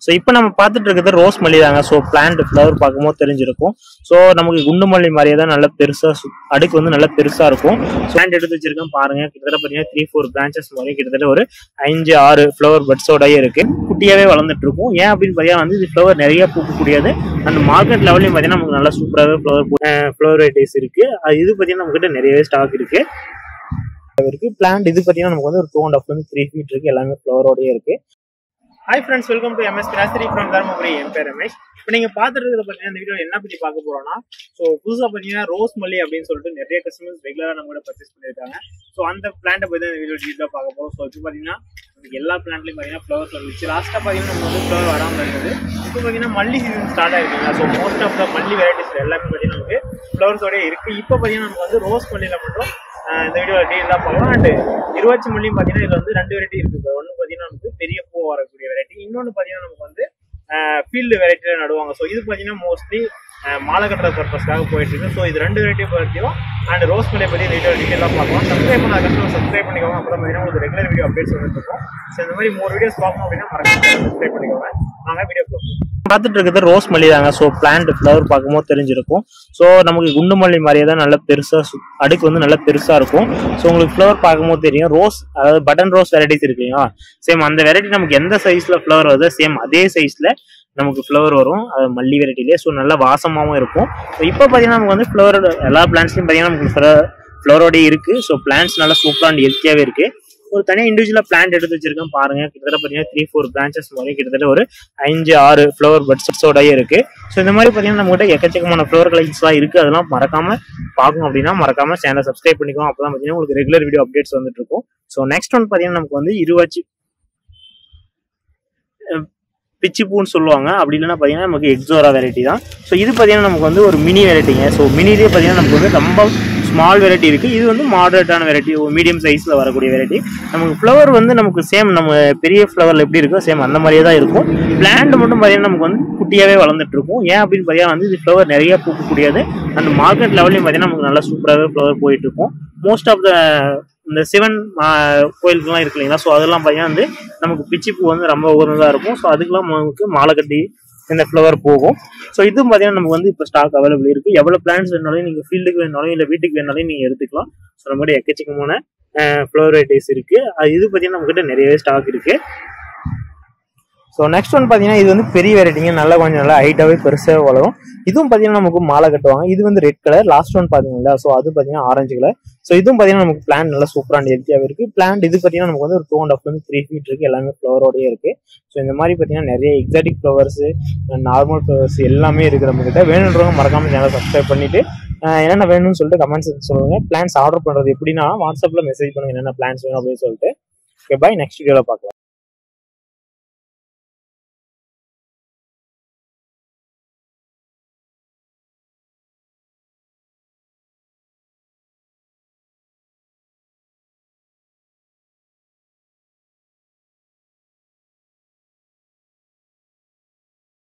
so இப்போ நம்ம பார்த்துட்டு இருக்கிறது ரோஸ் மல்லி தாங்க ஸோ பிளான்ட் ஃப்ளவர் பார்க்கும்போது தெரிஞ்சிருக்கும் ஸோ நமக்கு குண்டு மல்லி மாதிரியே தான் நல்லா பெருசா சு- அடுக்கு வந்து நல்லா பெருசா இருக்கும் பிளான்ட் எடுத்து வச்சிருக்கேன் பாருங்க கிட்டத்தட்ட பார்த்தீங்கன்னா த்ரீ ஃபோர் பிரான்ச்சஸ் மாதிரி கிட்டத்தட்ட ஒரு அஞ்சு ஆறு ஃப்ளவர் பட்ஸோடய இருக்கு குட்டியாவே வளர்ந்துட்டு இருக்கும் ஏன் அப்படின்னு பார்த்தீங்கன்னா வந்து இது ஃப்ளவர் நிறைய பூக்கக்கூடியது அந்த மார்க்கெட் லெவல்லையும் பார்த்தீங்கன்னா நமக்கு நல்லா சூப்பராகவே ஃப்ளவர் ஃப்ளவர் வெரைட்டிஸ் இருக்கு அது இது பார்த்தீங்கன்னா நம்ம கிட்ட நிறையவே ஸ்டாக் இருக்கு இருக்கு பிளான்ட் இது பார்த்தீங்கன்னா நமக்கு வந்து ஒரு டூ அண்ட் ஹாஃப் வந்து த்ரீ ஃபீட் இருக்கு எல்லாமே ஃப்ளவரோடய இருக்கு hi friends welcome to MS grocery from Dharmapuri என் பேர் ரமேஷ் இப்போ நீங்கள் பார்த்துட்டு இருக்கிறத பார்த்தீங்கன்னா இந்த வீடியோ என்ன பற்றி பார்க்க போறோம்னா ஸோ புதுசாக பார்த்தீங்கன்னா ரோஸ் மல்லி அப்படின்னு சொல்லிட்டு நிறைய கஸ்டமர்ஸ் ரெகுலராக நம்ம கூட பர்ச்சேஸ் பண்ணியிருக்காங்க ஸோ அந்த பிளான்ட்டை பற்றி இந்த வீடியோ டீட்டெயிலாக பார்க்க போகிறோம் ஸோ இப்போ பார்த்தீங்கன்னா நமக்கு எல்லா பிளான்ட்லையும் பார்த்தீங்கன்னா ஃப்ளவர்ஸ் வந்துச்சு லாஸ்ட்டாக பார்த்தீங்கன்னா நம்ம வந்து ஃப்ளவர் வராமல் இருந்தது இப்போ பார்த்தீங்கன்னா மல்லி சீசன் ஸ்டார்ட் ஆயிருக்குங்க so most of the malli varieties எல்லாமே பார்த்தீங்கன்னா நமக்கு ஃப்ளவர்ஸோடய இருக்குது இப்போ பார்த்தீங்கன்னா நமக்கு வந்து ரோஸ் மல்லியில் மட்டும் ஆஹ் இந்த வீடியோ டீட்டெயிலாக பார்க்கலாம் அண்ட் இருபத்தி மல்லியும் பார்த்தீங்கன்னா இதில் வந்து ரெண்டு வெரைட்டி இருக்குது ஒன்று பார்த்தீங்கன்னா நமக்கு பெரிய பூ வரக்கூடிய வெரைட்டி இன்னொன்று பார்த்தீங்கன்னா நமக்கு வந்து ஃபீல்டு வெரைட்டியில் நடுவாங்க ஸோ இது பார்த்தீங்கன்னா மோஸ்ட்லி மாலை கட்டுற பர்பஸ்க்காக போயிட்டு இருக்கு ஸோ இது ரெண்டு வெரைட்டி பற்றியும் அண்ட் ரோஸ் மல்லியை பற்றி டீட்டெயில் டீட்டெயிலாக பார்க்கலாம் சப்ஸ்கிரைப் பண்ண கஸ்டமர் சப்ஸ்கிரைப் பண்ணிக்கோங்க அப்போ தான் பார்த்தீங்கன்னா உங்களுக்கு ரெகுலர் வீடியோ அப்டேட்ஸ் வந்துட்டு இருக்கும் ஸோ இந்த மாதிரி மூணு வீடியோஸ் பார்க்கணும் அப்படின்னா மறக்காம சப்ஸ்கிரைப் பண்ணிக்கோங்க நாங்கள் வீடியோ பார்ப்போம் பார்த்துட்டு இருக்கிறது ரோஸ் மல்லி தாங்க ஸோ பிளான்ட் ஃப்ளவர் பார்க்கும்போது தெரிஞ்சிருக்கும் ஸோ நமக்கு குண்டு மல்லி மாதிரியே தான் நல்லா பெருசா சு- அடுக்கு வந்து நல்லா பெருசா இருக்கும் ஸோ உங்களுக்கு ஃப்ளவர் பார்க்கும்போது தெரியும் ரோஸ் அதாவது பட்டன் ரோஸ் வெரைட்டிஸ் இருக்கு இல்லையா சேம் அந்த வெரைட்டி நமக்கு எந்த சைஸ்ல ஃப்ளவர் வருதோ சேம் அதே சைஸ்ல நமக்கு ஃப்ளவர் வரும் அது மல்லி வெரைட்டிலே ஸோ நல்லா வாசமாகவும் இருக்கும் ஸோ இப்போ பார்த்தீங்கன்னா நமக்கு வந்து ஃப்ளவர் எல்லா பிளான்ட்ஸ்லையும் பார்த்தீங்கன்னா நமக்கு ஃப்ளவரோடய இருக்கு ஸோ பிளான்ட்ஸ் நல்லா சூப்பராக அண்ட் ஹெல்த்தியாகவே இருக்கு ஒரு தனியாக இண்டிவிஜுவலாக பிளான்ட் எடுத்து வச்சிருக்கேன் பாருங்க கிட்டத்தட்ட பார்த்தீங்கன்னா த்ரீ ஃபோர் பிரான்ச்சஸ் மாதிரி கிட்டத்தட்ட ஒரு அஞ்சு ஆறு ஃப்ளவர் பட்ஸோடய இருக்கு ஸோ இந்த மாதிரி பார்த்தீங்கன்னா நம்ம கிட்ட எக்கச்சக்கமான ஃப்ளவர் கலெக்ஷன்ஸ்லாம் இருக்கு அதெல்லாம் மறக்காம பார்க்கணும் அப்படின்னா மறக்காம சேனலை சப்ஸ்கிரைப் பண்ணிக்கோங்க அப்பதான் பார்த்தீங்கன்னா உங்களுக்கு ரெகுலர் வீடியோ அப்டேட்ஸ் வந்துட்டு இருக்கும் ஸோ நெக்ஸ்ட் ஒன் பார்த்தீங்கன்னா நமக்கு வந்து இருவாச்சி அஹ் பிச்சி பூன்னு சொல்லுவாங்க அப்படி இல்லைன்னா பார்த்தீங்கன்னா நமக்கு எக்ஸோரா வெரைட்டி தான் ஸோ இது பார்த்தீங்கன்னா நமக்கு வந்து ஒரு மினி வெரைட்டிங்க ஸோ மினிலே பார்த்தீங்கன்னா நமக்கு வந்து ரொம்ப ஸ்மால் வெரைட்டி இருக்கு இது வந்து மாடரேட்டான வெரைட்டி மீடியம் சைஸ்ல வரக்கூடிய வெரைட்டி நமக்கு ஃப்ளவர் வந்து நமக்கு சேம் நம்ம பெரிய ஃப்ளவர்ல எப்படி இருக்கோ சேம் அந்த மாதிரியே தான் இருக்கும் பிளான்ட் மட்டும் பார்த்தீங்கன்னா நமக்கு வந்து குட்டியாவே வளர்ந்துட்டு இருக்கும் ஏன் அப்படின்னு பார்த்தீங்கன்னா வந்து இது ஃப்ளவர் நிறைய பூக்கக்கூடியது அந்த மார்க்கெட் லெவல்லையும் பார்த்தீங்கன்னா நமக்கு நல்லா சூப்பராகவே ஃப்ளவர் போயிட்டு இருக்கும் மோஸ்ட் ஆஃப் த இந்த சிவன் ஆஹ், கோயிலுக்குலாம் இருக்கு இல்லைங்களா ஸோ அதெல்லாம் பார்த்தீங்கன்னா வந்து நமக்கு பிச்சி பூ வந்து ரொம்ப உகந்ததாக இருக்கும் ஸோ அதுக்கெல்லாம் நமக்கு மாலை கட்டி இந்த ஃப்ளவர் போகும் ஸோ இதுவும் பார்த்தீங்கன்னா நமக்கு வந்து இப்போ ஸ்டாக் அவைலபிள் இருக்கு எவ்வளோ பிளான்ஸ் வேணாலும் நீங்கள் ஃபீல்டுக்கு வேணாலும் இல்லை வீட்டுக்கு வேணாலும் நீங்கள் எடுத்துக்கலாம் ஸோ நம்ம கிட்ட எக்கச்சக்கமான ஃப்ளவர் வெரைட்டிஸ் இருக்கு அது இது பார்த்தீங்கன்னா நம்ம கிட்ட நிறையவே ஸ்டாக் இருக்கு ஸோ நெக்ஸ்ட் ஒன் பார்த்தீங்கன்னா இது வந்து பெரிய வெரைட்டிங்க நல்லா கொஞ்சம் நல்லா ஹைட்டாகவே பெருசாக வளரும் இதுவும் பார்த்தீங்கன்னா நமக்கு மாலை கட்டுவாங்க இது வந்து ரெட் கலர் லாஸ்ட் ஒன் பார்த்தீங்களா ஸோ அது பார்த்தீங்கன்னா ஆரஞ்சு கலர் ஸோ இதுவும் பார்த்தீங்கன்னா நமக்கு பிளான் நல்லா சூப்பராக அண்ட் ஹெல்த்தியாகவே இருக்கு பிளான்ட் இது பார்த்தீங்கன்னா நமக்கு வந்து ஒரு டூ அண்ட் ஹாஃப் வந்து த்ரீ ஃபீட் இருக்கு எல்லாமே ஃப்ளவரோடய இருக்கு ஸோ இந்த மாதிரி பார்த்தீங்கன்னா நிறைய எக்ஸாட்டிக் ஃப்ளவர்ஸ் நார்மல் ஃப்ளவர்ஸ் எல்லாமே இருக்கு நம்ம கிட்ட வேணுன்றவங்க மறக்காம சேனல் சப்ஸ்கிரைப் பண்ணிட்டு அஹ் என்னென்ன வேணும்னு சொல்லிட்டு கமெண்ட்ஸ் சொல்லுங்க பிளான்ஸ் ஆர்டர் பண்றது எப்படின்னா வாட்ஸ்அப்ல மெசேஜ் பண்ணுங்க என்னென்ன பிளான்ஸ் வேணும் அப்படின்னு சொல்லிட்டு ஓகே பாய் நெக்ஸ்ட் வீடியோல பார்க்கலாம்